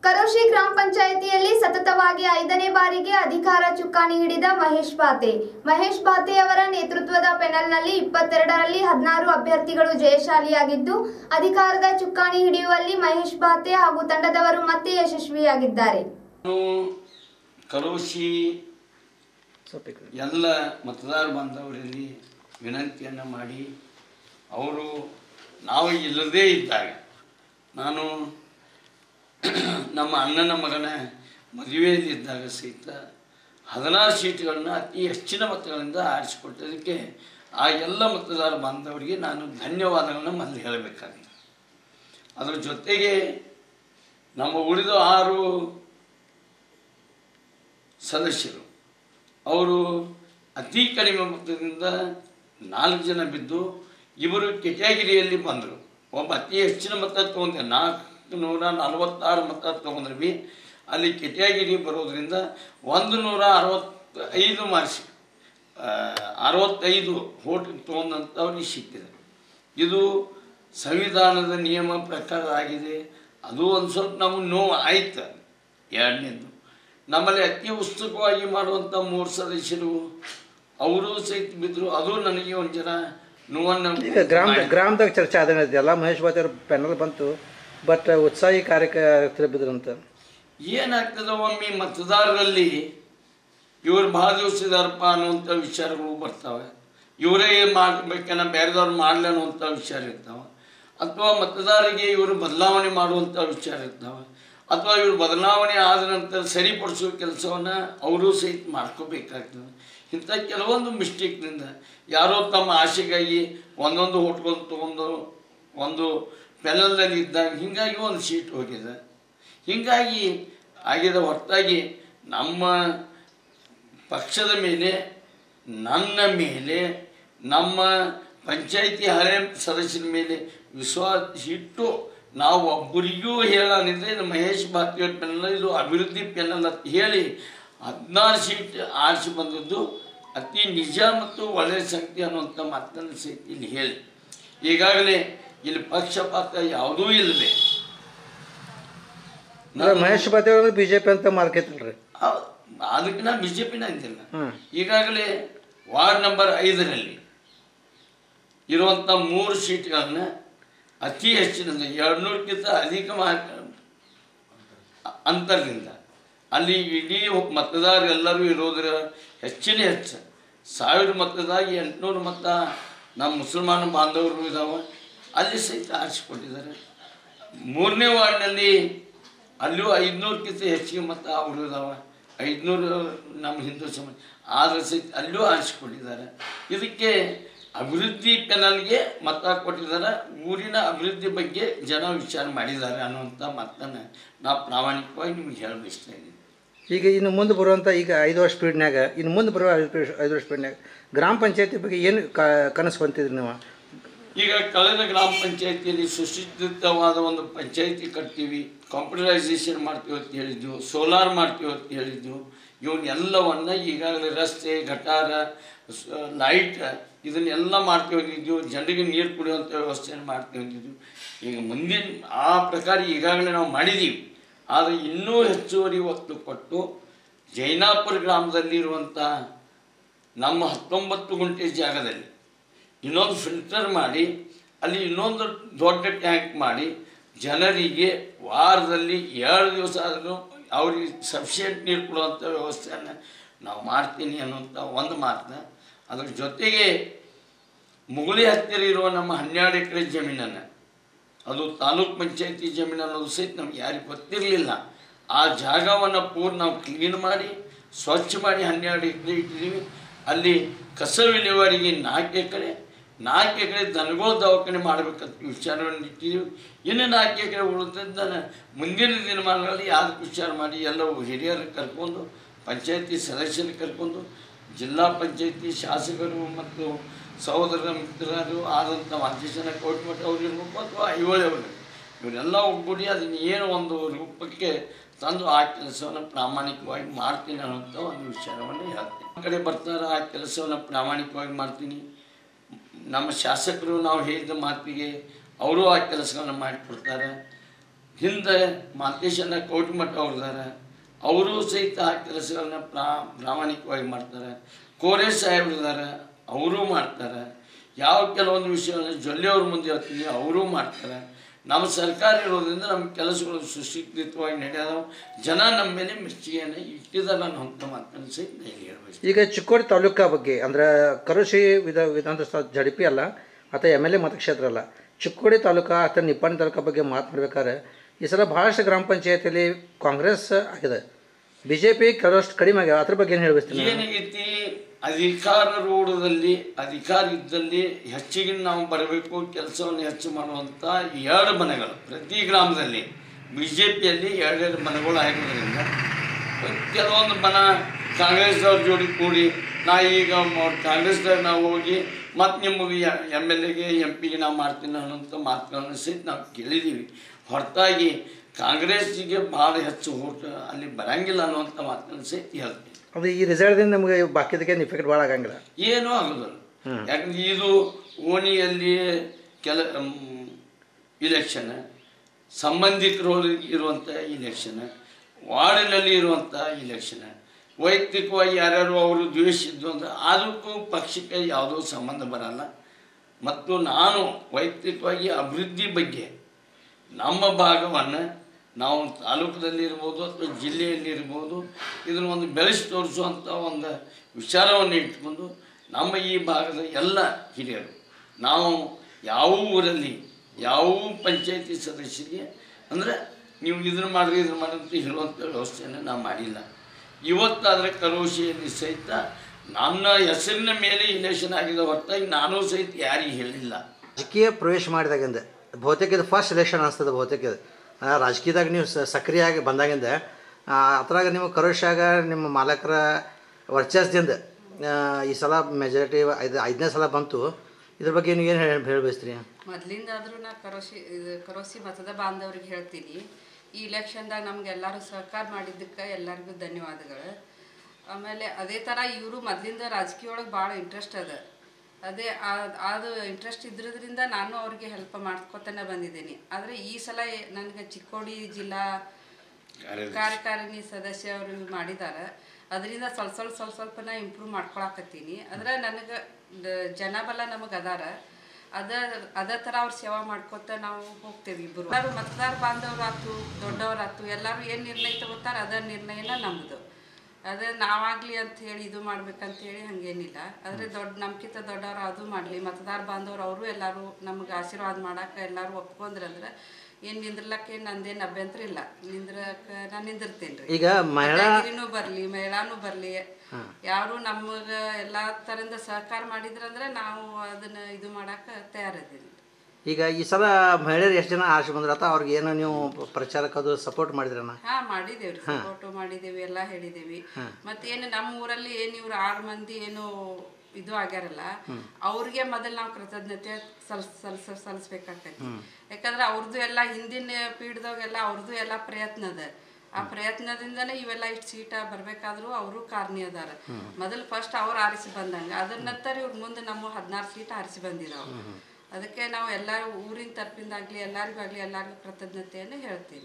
ಕರೋಶಿ ಗ್ರಾಮ ಪಂಚಾಯಿತಿಯಲ್ಲಿ ಸತತವಾಗಿ ಐದನೇ ಬಾರಿಗೆ ಅಧಿಕಾರ ಚುಕ್ಕಾಣಿ ಹಿಡಿದ ಮಹೇಶ್ ಬಾತೆ ಮಹೇಶ್ ಬಾತೆ ಅವರ ನೇತೃತ್ವದ ಪೆನಲ್ನಲ್ಲಿ ಇಪ್ಪತ್ತೆರಡರಲ್ಲಿ ಹದಿನಾರು ಅಭ್ಯರ್ಥಿಗಳು ಜಯಶಾಲಿಯಾಗಿದ್ದು ಅಧಿಕಾರದ ಚುಕ್ಕಾಣಿ ಹಿಡಿಯುವಲ್ಲಿ ಮಹೇಶ್ ಬಾತೆ ಹಾಗೂ ತಂಡದವರು ಮತ್ತೆ ಯಶಸ್ವಿಯಾಗಿದ್ದಾರೆ ನಾನು ಕರೋಶಿ ಎಲ್ಲ ಮತದಾರ ಬಾಂಧವರಲ್ಲಿ ವಿನಂತಿಯನ್ನು ಮಾಡಿ ಅವರು ನಾವು ಇಲ್ಲದೇ ಇದ್ದಾಗ ನಾನು ನಮ್ಮ ಅಣ್ಣನ ಮಗನ ಮದುವೆಯಲ್ಲಿದ್ದಾಗ ಸಹಿತ ಹದಿನಾರು ಸೀಟ್ಗಳನ್ನ ಅತಿ ಹೆಚ್ಚಿನ ಮತಗಳಿಂದ ಆರಿಸಿಕೊಟ್ಟದಕ್ಕೆ ಆ ಎಲ್ಲ ಮತದಾರ ಬಾಂಧವರಿಗೆ ನಾನು ಧನ್ಯವಾದಗಳನ್ನ ಮೊದಲು ಹೇಳಬೇಕಾಗಿದೆ ಅದರ ಜೊತೆಗೆ ನಮ್ಮ ಉಳಿದ ಆರು ಸದಸ್ಯರು ಅವರು ಅತಿ ಕಡಿಮೆ ಮೊತ್ತದಿಂದ ನಾಲ್ಕು ಜನ ಬಿದ್ದು ಇವರು ಕೆಟಗಿರಿಯಲ್ಲಿ ಬಂದರು ಒಬ್ಬ ಅತಿ ಹೆಚ್ಚಿನ ಮತ ತೊಗೊಂಡೆ ನಾಲ್ಕು ನೂರ ನಲವತ್ತಾರು ಮತ ತೊಗೊಂಡ್ರೆ ಬಿ ಅಲ್ಲಿ ಕೆಟಗಿರಿ ಬರೋದ್ರಿಂದ ಒಂದು ನೂರ ಅರವತ್ತೈದು ಮಾರ್ಕ್ಸ್ ಅರವತ್ತೈದು ಹೋಟ್ ತೊಗೊಂಡಂಥವ್ರಿಗೆ ಸಿಕ್ಕಿದೆ ಇದು ಸಂವಿಧಾನದ ನಿಯಮ ಪ್ರಕಾರ ಆಗಿದೆ ಅದು ಒಂದು ಸ್ವಲ್ಪ ನಮಗೆ ನೋವು ಆಯ್ತು ಎರಡನೇದು ನಮ್ಮಲ್ಲಿ ಅತಿ ಉತ್ಸುಕವಾಗಿ ಮಾಡುವಂಥ ಮೂರು ಸದಸ್ಯರು ಅವರು ಸಹಿತ ಬಿದ್ದರು ಅದು ನನಗೆ ಒಂದು ಜನ ನೋವನ್ನು ಈಗ ಗ್ರಾಮ ಮಾಡಿ- ಗ್ರಾಮದಾಗ ಚರ್ಚೆ ಆದ ಎಲ್ಲ ಮಹೇಶ್ ಬಾತಿ ಅವ್ರ ಪ್ಯಾನಲ್ ಬಂತು ಬಟ್ ಉತ್ಸಾಹಿ ಕಾರ್ಯಕರ್ತರು ಬಿದ್ರಂತ ಏನಾಗ್ತದೆ ಒಮ್ಮೆ ಮತದಾರರಲ್ಲಿ ಇವ್ರು ಭಾಳ ದಿವಸದಾರಪ್ಪ ಅನ್ನುವಂಥ ವಿಚಾರಗಳು ಬರ್ತಾವೆ ಇವರೇ ಮಾಡಬೇಕನ್ನ ಬೇರೆದವ್ರು ಮಾಡಲಿ ಅನ್ನುವಂಥ ವಿಚಾರ ಇರ್ತಾವೆ ಅಥವಾ ಮತದಾರರಿಗೆ ಇವರು ಬದಲಾವಣೆ ಮಾಡುವಂಥ ವಿಚಾರ ಇರ್ತಾವೆ ಅಥವಾ ಇವರು ಬದಲಾವಣೆ ಆದ ನಂತರ ಸರಿಪಡಿಸೋ ಕೆಲಸವನ್ನು ಅವರು ಸಹಿತ ಮಾಡ್ಕೋಬೇಕಾಗ್ತದೆ ಇಂಥ ಕೆಲವೊಂದು ಮಿಸ್ಟೇಕ್ನಿಂದ ಯಾರೋ ತಮ್ಮ ಆಸೆಗಾಗಿ ಒಂದೊಂದು ಹೋಟ್ಕೊಂಡು ತೊಗೊಂಡು ಒಂದು ಪೆನಲ್ನಲ್ಲಿ ಇದ್ದಾಗ ಹೀಗಾಗಿ ಒಂದು ಸೀಟ್ ಹೋಗಿದೆ ಹೀಗಾಗಿ ಆಗಿದೆ ಹೊರತಾಗಿ ನಮ್ಮ ಪಕ್ಷದ ಮೇಲೆ ನನ್ನ ಮೇಲೆ ನಮ್ಮ ಪಂಚಾಯಿತಿ ಹಳೆ ಸದಸ್ಯರ ಮೇಲೆ ವಿಶ್ವಾಸ ಇಟ್ಟು ನಾವು ಒಬ್ಬರಿಗೂ ಹೇಳಾನಿದ್ರೆ ಇದು ಮಹೇಶ್ ಭಾರತೀಯ ಪೆನಲ್ ಇದು ಅಭಿವೃದ್ಧಿ ಪೆನಲ್ ಅಂತ ಹೇಳಿ ಹದಿನಾರು ಸೀಟ್ ಆರಿಸಿ ಬಂದದ್ದು ಅತಿ ನಿಜ ಮತ್ತು ಒಳ್ಳೆಯ ಸಂಗತಿ ಅನ್ನುವಂಥ ಮಾತನ್ನು ಸಹಿತ ಇಲ್ಲಿ ಹೇಳಿ ಈಗಾಗಲೇ ಇಲ್ಲಿ ಪಕ್ಷಪಾತ ಯಾವುದೂ ಇಲ್ಲದೆ ಅಂದ್ರೆ ಮಹೇಶ್ ಬಾತಿ ಅವ್ರ ಬಿ ಜೆ ಪಿ ಅಂತ ಮಾರ್ಕೈತಲ್ರಿ ಹೌದು. ಅದಕ್ಕೆ ನಾ ಬಿ ಜೆ ಪಿನ ಅಂತಿಲ್ಲ ಹ್ಮ್. ಈಗಾಗಲೇ ವಾರ್ಡ್ ನಂಬರ್ ಐದರಲ್ಲಿ ಇರುವಂಥ ಮೂರು ಸೀಟ್ಗಳನ್ನ ಅತಿ ಹೆಚ್ಚಿನ ಎರಡುನೂರಕ್ಕಿಂತ ಅಧಿಕ ಮಾರ್ಕ್ ಅಂತರದಿಂದ ಅಲ್ಲಿ ಇಡೀ ಮತದಾರರೆಲ್ಲರೂ ಇರೋದ್ರ ಹೆಚ್ಚಿನ ಹೆಚ್ಚು ಸಾವಿರ ಮತದಾಗಿ ಎಂಟುನೂರು ಮತ ನಮ್ಮ ಮುಸಲ್ಮಾನ ಬಾಂಧವರು ಇದ್ದಾವೆ ಅಲ್ಲಿ ಸಹಿತ ಆರಿಸಿಕೊಂಡಿದ್ದಾರೆ ಮೂರನೇ ವಾರ್ಡ್ನಲ್ಲಿ ಅಲ್ಲೂ ಐದುನೂರಕ್ಕಿಂತ ಹೆಚ್ಚಿಗೆ ಮತ ಅವರು ಇದಾವೆ ಐದುನೂರು ನಮ್ಮ ಹಿಂದೂ ಸಮಾಜ ಆದರೆ ಸಹಿತ ಅಲ್ಲೂ ಆರಿಸಿಕೊಂಡಿದ್ದಾರೆ ಇದಕ್ಕೆ ಅಭಿವೃದ್ಧಿ ಪೆನಲ್ಗೆ ಮತ ಕೊಟ್ಟಿದ್ದಾರೆ ಊರಿನ ಅಭಿವೃದ್ಧಿ ಬಗ್ಗೆ ಜನ ವಿಚಾರ ಮಾಡಿದ್ದಾರೆ ಅನ್ನುವಂಥ ಮಾತನ್ನು ನಾವು ಪ್ರಾಮಾಣಿಕವಾಗಿ ನಿಮ್ಗೆ ಹೇಳ ಬಯಸ್ತಾ ಇದ್ದೀನಿ ಈಗ ಇನ್ನು ಮುಂದೆ ಬರುವಂಥ ಈಗ ಐದು ವರ್ಷ ಸ್ಪೀಡ್ನ್ಯಾಗ ಇನ್ನು ಮುಂದೆ ಬರುವ ಐದು ವರ್ಷ ಐದು ವರ್ಷ ಸ್ಪೀಡ್ನ್ಯಾಗ ಗ್ರಾಮ ಪಂಚಾಯತಿ ಬಗ್ಗೆ ಏನು ಕನಸು ಬಂತಿದ್ರಿ ನೀವು ಈಗ ಕಳೆದ ಗ್ರಾಮ ಪಂಚಾಯತಿಯಲ್ಲಿ ಸುಸಜ್ಜಿತವಾದ ಒಂದು ಪಂಚಾಯತಿ ಕಟ್ತೀವಿ ಕಂಪ್ಯೂಟರೈಸೇಷನ್ ಮಾಡ್ತೀವಿ ಅಂತ ಹೇಳಿದ್ವು ಸೋಲಾರ್ ಮಾಡ್ತೀವಿ ಅಂತ ಹೇಳಿದ್ವು ಇವನ್ನೆಲ್ಲವನ್ನು ಈಗಾಗಲೇ ರಸ್ತೆ ಗಟಾರ ಸ- ಲೈಟ್ ಇದನ್ನೆಲ್ಲ ಮಾಡ್ತೀವಿ ಅಂದಿದ್ವು ಜನರಿಗೆ ನೀರು ಕುಡಿಯುವಂಥ ವ್ಯವಸ್ಥೆಯನ್ನು ಮಾಡ್ತೀವಿ ಅಂದಿದ್ವು ಈಗ ಮುಂದಿನ ಆ ಪ್ರಕಾರ ಈಗಾಗಲೇ ನಾವು ಮಾಡಿದ್ದೀವಿ ಆದರೆ ಇನ್ನೂ ಹೆಚ್ಚುವರಿ ಒತ್ತು ಕೊಟ್ಟು ಜೈನಾಪುರ ಗ್ರಾಮದಲ್ಲಿರುವಂಥ ನಮ್ಮ ಹತ್ತೊಂಬತ್ತು ಗುಂಟೆ ಜಾಗದಲ್ಲಿ ಇನ್ನೊಂದು ಫಿಲ್ಟರ್ ಮಾಡಿ ಅಲ್ಲಿ ಇನ್ನೊಂದು ದೊಡ್ಡ ಟ್ಯಾಂಕ್ ಮಾಡಿ ಜನರಿಗೆ ವಾರದಲ್ಲಿ ಎರಡು ದಿವಸ ಆದರೂ ಅವ್ರಿಗೆ ಸಫಿಷಿಯೆಂಟ್ ನೀರು ಕೊಡುವಂಥ ವ್ಯವಸ್ಥೆಯನ್ನು ನಾವು ಮಾಡ್ತೀನಿ ಅನ್ನುವಂಥ ಒಂದು ಮಾತನ್ನ ಅದ್ರ ಜೊತೆಗೆ ಮುಗುಳಿ ಹತ್ತಿರ ಇರುವ ನಮ್ಮ ಹನ್ನೆರಡು ಎಕರೆ ಜಮೀನನ್ನು ಅದು ತಾಲೂಕ್ ಪಂಚಾಯತಿ ಜಮೀನು ಅನ್ನೋದು ಸಹಿತ ನಮ್ಗೆ ಯಾರಿಗೆ ಗೊತ್ತಿರಲಿಲ್ಲ ಆ ಜಾಗವನ್ನು ಪೂರ್ಣ ನಾವು ಕ್ಲೀನ್ ಮಾಡಿ ಸ್ವಚ್ಛ ಮಾಡಿ ಹನ್ನೆರಡು ಎಕರೆ ಇಟ್ಟಿದ್ದೀವಿ ಅಲ್ಲಿ ಕಸ ವಿಲೇವಾರಿಗೆ ನಾಲ್ಕು ಎಕರೆ ನಾಲ್ಕು ಎಕರೆ ದನಗೋಳ ದವಾಖಾನೆ ಮಾಡಬೇಕಂತ ವಿಚಾರವನ್ನು ಇಟ್ಟಿದ್ದೀವಿ ಇನ್ನು ನಾಲ್ಕು ಎಕರೆ ಉಳಿದದ್ದನ್ನು ಮುಂದಿನ ದಿನಮಾನಗಳಲ್ಲಿ ಯಾವ್ದಕ್ಕೆ ವಿಚಾರ ಮಾಡಿ ಎಲ್ಲವೂ ಹಿರಿಯರು ಕರ್ಕೊಂಡು ಪಂಚಾಯತಿ ಸದಸ್ಯರು ಕರ್ಕೊಂಡು ಜಿಲ್ಲಾ ಪಂಚಾಯತಿ ಶಾಸಕರು ಮತ್ತು ಸಹೋದರ ಮಿತ್ರರು ಆದಂಥ ಅಧ್ಯಕ್ಷನ ಕೋಟಿಮಠ ಅವ್ರು ಇರ್ಬೇಕು ಅಥವಾ ಐಹೊಳೆ ಅವರು ಇವರೆಲ್ಲ ಒಗ್ಗೂಡಿ ಅದನ್ನು ಏನು ಒಂದು ರೂಪಕ್ಕೆ ತಂದು ಆ ಕೆಲಸವನ್ನು ಪ್ರಾಮಾಣಿಕವಾಗಿ ಮಾಡ್ತೀನಿ ಅನ್ನೋಂಥ ಒಂದು ವಿಚಾರವನ್ನು ಹೇಳ್ತೀನಿ ಆ ಕಡೆ ಬರ್ತಾರೆ ಆ ಕೆಲಸವನ್ನು ಪ್ರಾಮಾಣಿಕವಾಗಿ ಮಾಡ್ತೀನಿ ನಮ್ಮ ಶಾಸಕರು ನಾವು ಹೇಳಿದ ಮಾತಿಗೆ ಅವರು ಆ ಕೆಲಸಗಳನ್ನು ಮಾಡಿಕೊಡ್ತಾರೆ ಹಿಂದೆ ಮಾತೇಶನ ಕೌಟಿಮಠ ಅವ್ರದಾರ ಅವರು ಸಹಿತ ಆ ಕೆಲಸಗಳನ್ನ ಪ್ರಾ ಪ್ರಾಮಾಣಿಕವಾಗಿ ಮಾಡ್ತಾರೆ ಕೋರೆ ಸಾಹೇಬ್ರಿದಾರ ಅವರೂ ಮಾಡ್ತಾರೆ ಯಾವ ಕೆಲವೊಂದು ವಿಷಯಗಳನ್ನ ಜೊಲ್ಲೆಯವ್ರ ಮುಂದೆ ಹೇಳ್ತೀನಿ ಅವರೂ ಮಾಡ್ತಾರೆ ನಮ್ಮ ಸರ್ಕಾರ ಇರೋದ್ರಿಂದ ನಮ್ಮ ಕೆಲಸಗಳು ಸುಶಿಕ್ಷಿತವಾಗಿ ನಡೆಯೋದು ಜನ ನಮ್ಮ ಮೇಲೆ ಮೆಚ್ಚುಗೆಯನ್ನು ಇಟ್ಟಿದ್ದಾರೆ ಅನ್ನೋ ಮಾತನ್ನು ಸಹಿತ ನಾನು ಹೇಳ್ಬೇಕು ಈಗ ಚಿಕ್ಕೋಡಿ ತಾಲೂಕಾ ಬಗ್ಗೆ ಅಂದ್ರೆ ಕರುಷಿ ವಿಧ ವಿಧಾನಸಭಾ ಜಡಿಪಿ ಅಲ್ಲ ಅಥವಾ ಎಮ್ ಎಲ್ ಎ ಮತಕ್ಷೇತ್ರ ಅಲ್ಲ ಚಿಕ್ಕೋಡಿ ತಾಲೂಕಾ ಅಥವಾ ನಿಪ್ಪಾಣಿ ತಾಲೂಕಾ ಬಗ್ಗೆ ಮಾತನಾಡ್ಬೇಕಾದ್ರೆ ಈ ಸಲ ಭಾಳಷ್ಟು ಗ್ರಾಮ ಪಂಚಾಯತಿಯಲ್ಲಿ ಕಾಂಗ್ರೆಸ್ ಆಗಿದೆ ಬಿ ಜೆ ಪಿ ಕೆಲವಷ್ಟು ಕಡಿಮೆ ಆಗ್ಯಾವ ಅದ್ರ ಬಗ್ಗೆ ಏನು ಹೇಳ್ಬೇಕು ಏನಾಗೈತಿ ಅಧಿಕಾರ ರೂಢದಲ್ಲಿ ಅಧಿಕಾರ ಇದ್ದಲ್ಲಿ ಹೆಚ್ಚಿಗೆ ನಾವು ಬರಬೇಕು ಕೆಲಸವನ್ನು ಹೆಚ್ಚು ಮಾಡುವಂಥ ಎರಡು ಮನೆಗಳು ಪ್ರತಿ ಗ್ರಾಮದಲ್ಲಿ ಬಿ ಜೆ ಪಿಯಲ್ಲಿ ಎರಡೆರಡು ಮನೆಗಳು ಆಗಿರೋದ್ರಿಂದ ಕೆಲವೊಂದು ಮನ ಕಾಂಗ್ರೆಸ್ದವ್ರ ಜೋಡಿ ಕೂಡಿ ನಾ ಈಗ ಮ- ಕಾಂಗ್ರೆಸ್ದಾಗ ನಾವು ಹೋಗಿ ಮತ್ತು ನಿಮಗೆ ಎಮ್ ಎಲ್ ಎಗೆ ಎಂ ಪಿಗೆ ನಾವು ಮಾಡ್ತೀನಿ ಅನ್ನೋಂಥ ಮಾತುಗಳನ್ನು ಸಹಿತ ನಾವು ಕೇಳಿದ್ದೀವಿ ಹೊರತಾಗಿ ಕಾಂಗ್ರೆಸ್ಸಿಗೆ ಭಾಳ ಹೆಚ್ಚು ಓಟ್ ಅಲ್ಲಿ ಬರಂಗಿಲ್ಲ ಅನ್ನುವಂಥ ಮಾತನ್ನು ಸಹಿತ ಹೇಳ್ತೀನಿ ಅದು ಈ ರಿಸಲ್ಟ್ದಿಂದ ನಮಗೆ ಬಾಕಿದಕ್ಕೆ ಇಫೆಕ್ಟ್ ಭಾಳ ಆಗಂಗಿಲ್ಲ ಏನೂ ಆಗೋದಿಲ್ಲ ಯಾಕಂದ್ರೆ ಇದು ಓಣಿಯಲ್ಲಿ ಕೆಲ ಇಲೆಕ್ಷನ್ ಸಂಬಂಧಿಕರು ಇರುವಂಥ ಇಲೆಕ್ಷನ್ ವಾರ್ಡಿನಲ್ಲಿ ಇರುವಂಥ ಇಲೆಕ್ಷನ್ ವೈಯಕ್ತಿಕವಾಗಿ ಯಾರ್ಯಾರು ಅವರು ದ್ವೇಷಿದ್ದು ಅಂದ್ರೆ ಅದಕ್ಕೂ ಪಕ್ಷಕ್ಕೆ ಯಾವುದೋ ಸಂಬಂಧ ಬರಲ್ಲ ಮತ್ತು ನಾನು ವೈಯಕ್ತಿಕವಾಗಿ ಅಭಿವೃದ್ಧಿ ಬಗ್ಗೆ ನಮ್ಮ ಭಾಗವನ್ನು ನಾವು ತಾಲೂಕದಲ್ಲಿ ಇರ್ಬೋದು ಅಥವಾ ಜಿಲ್ಲೆಯಲ್ಲಿ ಇರ್ಬೋದು ಇದನ್ನು ಒಂದು ಬೆಳೆಸಿ ತೋರಿಸುವಂಥ ಒಂದು ವಿಚಾರವನ್ನು ಇಟ್ಕೊಂಡು ನಮ್ಮ ಈ ಭಾಗದ ಎಲ್ಲ ಹಿರಿಯರು ನಾವು ಯಾವ ಊರಲ್ಲಿ ಯಾವ ಪಂಚಾಯತಿ ಸದಸ್ಯರಿಗೆ ಅಂದರೆ ನೀವು ಇದನ್ನು ಮಾಡಿರಿ ಇದನ್ನು ಮಾಡಿ ಅಂತ ಹೇಳುವಂಥ ವ್ಯವಸ್ಥೆಯನ್ನು ನಾವು ಮಾಡಿಲ್ಲ ಇವತ್ತಾದರೆ ಕರೋಶಿಯಲ್ಲಿ ಸಹಿತ ನನ್ನ ಹೆಸರಿನ ಮೇಲೆ ಇಲೆಕ್ಷನ್ ಆಗಿದೆ ಹೊರತಾಗಿ ನಾನು ಸಹಿತ ಯಾರಿಗೆ ಹೇಳಿಲ್ಲ ರಾಜಕೀಯ ಪ್ರವೇಶ ಮಾಡಿದಾಗಿಂದ ಬಹುತೇಕ ಇದು ಫಸ್ಟ್ ಎಲೆಕ್ಷನ್ ಅನಿಸ್ತದೆ ಬಹುತೇಕ ಇದು ಆ, ರಾಜಕೀಯದಾಗ ನೀವು ಸ- ಸಕ್ರಿಯವಾಗಿ ಬಂದಾಗಿಂದ ಆ, ಅದ್ರಾಗ ನೀವು ಕರೋಶಾಗ ನಿಮ್ಮ ಮಾಲಕರ ವರ್ಚಸ್ದಿಂದ ಆ, ಈ ಸಲ ಮೆಜಾರಿಟಿ ಐದು ಐದನೇ ಸಲ ಬಂತು ಇದ್ರ ಬಗ್ಗೆ ನೀವು ಏನು ಹೇಳಿ ಹೇಳಬಯಸ್ತೀರಿ ಮೊದಲಿಂದಾದ್ರೂ ನಾ ಕರೋಶಿ ಇದು ಕರೋಸಿ ಮತದ ಬಾಂಧವ್ರಿಗೆ ಹೇಳ್ತೀನಿ ಈ ಇಲೆಕ್ಷನ್ದಾಗ ನಮ್ಗೆ ಎಲ್ಲರೂ ಸಹಕಾರ ಮಾಡಿದ್ದಕ್ಕೆ ಎಲ್ಲರಿಗೂ ಧನ್ಯವಾದಗಳು ಆಮೇಲೆ ಅದೇ ಥರ ಇವರು ಮೊದಲಿಂದ ರಾಜಕೀಯ ಒಳಗೆ ಭಾಳ ಇಂಟ್ರೆಸ್ಟ್ ಅದ ಅದೇ ಆ- ಅದು ಇಂಟ್ರೆಸ್ಟ್ ಇದ್ರದ್ರಿಂದ ನಾನು ಅವ್ರಿಗೆ ಹೆಲ್ಪ್ ಮಾಡ್ಕೊತಾನೆ ಬಂದಿದ್ದೀನಿ ಆದರೆ ಈ ಸಲ ಏ- ನನಗೆ ಚಿಕ್ಕೋಡಿ ಜಿಲ್ಲಾ ಕಾರ್ಯಕಾರಿಣಿ ಸದಸ್ಯ ಅವರು ಮಾಡಿದ್ದಾರೆ ಅದರಿಂದ ಸ್ವಲ್ಪ ಸ್ವಲ್ಪ ಸ್ವಲ್ಪ ಸ್ವಲ್ಪನ ಇಂಪ್ರೂವ್ ಮಾಡ್ಕೊಳಕತ್ತೀನಿ ಅಂದ್ರೆ ನನಗೆ ಜನಬಲ ನಮಗೆ ಅದಾರ ಅದ ಅದೇ ಥರ ಅವ್ರ ಸೇವಾ ಮಾಡ್ಕೊತ ನಾವು ಹೋಗ್ತೇವೆ ಇಬ್ಬರು ಎಲ್ಲರೂ ಮತದಾರ ಬಾಂಧವರಾತು ದೊಡ್ಡವರಾತು ಎಲ್ಲರೂ ಏನು ನಿರ್ಣಯ ತಗೋತಾರ ಅದ ನಿರ್ಣಯನ ನಮ್ಮದು ಅದೇ ನಾವಾಗ್ಲಿ ಅಂತ ಹೇಳಿ ಇದು ಮಾಡ್ಬೇಕಂತ ಹೇಳಿ ಹಂಗೇನಿಲ್ಲ ಆದರೆ ದೊಡ್ಡ ನಮ್ಕಿಂತ ದೊಡ್ಡವ್ರು ಅದು ಮಾಡಲಿ ಮತದಾರ ಬಾಂಧವ್ರು ಅವರು ಎಲ್ಲರೂ ನಮ್ಗೆ ಆಶೀರ್ವಾದ ಮಾಡಕ್ಕೆ ಎಲ್ಲರೂ ಒಪ್ಕೊಂಡ್ರಂದ್ರೆ ಏನು ನಿಂದ್ರಲಕ್ಕೆ ನಂದೇನು ಅಭ್ಯಂತರ ಇಲ್ಲ ನಿಂದ್ರಕ್ಕೆ ನಾನು ನಿಂದಿರ್ತೇನೆ ರೀ ಈಗ ಮಹಿಳಾ ಗಿರಿನೂ ಬರ್ಲಿ ಮಹಿಳಾನು ಬರ್ಲಿ ಯಾರು ನಮಗ ಎಲ್ಲಾ ತರಿಂದ ಸಹಕಾರ ಮಾಡಿದ್ರಂದ್ರೆ ನಾವು ಅದನ್ನ ಇದು ಮಾಡಾಕ ತಯಾರಿದ್ದೀವಿ ಈಗ ಈ ಸಲ ಮಹಿಳೆಯರು ಎಷ್ಟು ಜನ ಆಶೆ ಬಂದ್ರೆ ಅಥವಾ ಅವ್ರಿಗೆ ಏನೋ ನೀವು ಪ್ರಚಾರಕ್ಕೆ ಅದು ಸಪೋರ್ಟ್ ಮಾಡಿದ್ರಣ್ಣ ಹಾ ಮಾಡಿದೇವ್ರಿ ಸಪೋರ್ಟು ಮಾಡಿದೇವಿ ಎಲ್ಲಾ ಹೇಳಿದೇವಿ ಮತ್ತೇನು ನಮ್ಮ ಊರಲ್ಲಿ ಏನ್ ಇವ್ರು ಆರು ಮಂದಿ ಏನು ಇದು ಆಗ್ಯಾರಲ್ಲ ಅವ್ರಿಗೆ ಮೊದಲು ನಾವು ಕೃತಜ್ಞತೆ ಸಲ್ಸ್ ಸಲ್ಸ ಸಲ್ಲಿಸ್ಬೇಕಾಕೈತಿ ಯಾಕಂದ್ರೆ ಅವ್ರದ್ದು ಎಲ್ಲ ಹಿಂದಿನ ಪೀಠದವಾಗೆಲ್ಲ ಅವ್ರದ್ದು ಎಲ್ಲ ಪ್ರಯತ್ನ ಅದ ಆ ಪ್ರಯತ್ನದಿಂದನೇ ಇವೆಲ್ಲ ಇಷ್ಟು ಸೀಟ ಬರ್ಬೇಕಾದ್ರೂ ಅವರು ಕಾರಣಿ ಅದಾರ ಮೊದಲು ಫಸ್ಟ್ ಅವ್ರು ಆರಿಸಿ ಬಂದಂಗ ಅದ್ರ ನಂತರ ಇವ್ರ ಮುಂದೆ ನಮ್ಮ ಹದಿನಾರು ಸೀಟ್ ಆರಿಸಿ ಬಂದಿದಾವ ಅದಕ್ಕೆ ನಾವು ಎಲ್ಲ ಊರಿನ ತರಪಿಂದಾಗ್ಲಿ ಎಲ್ಲರಿಗೂ ಆಗ್ಲಿ ಎಲ್ಲರಿಗೂ ಕೃತಜ್ಞತೆಯನ್ನು ಹೇಳ್ತೀವಿ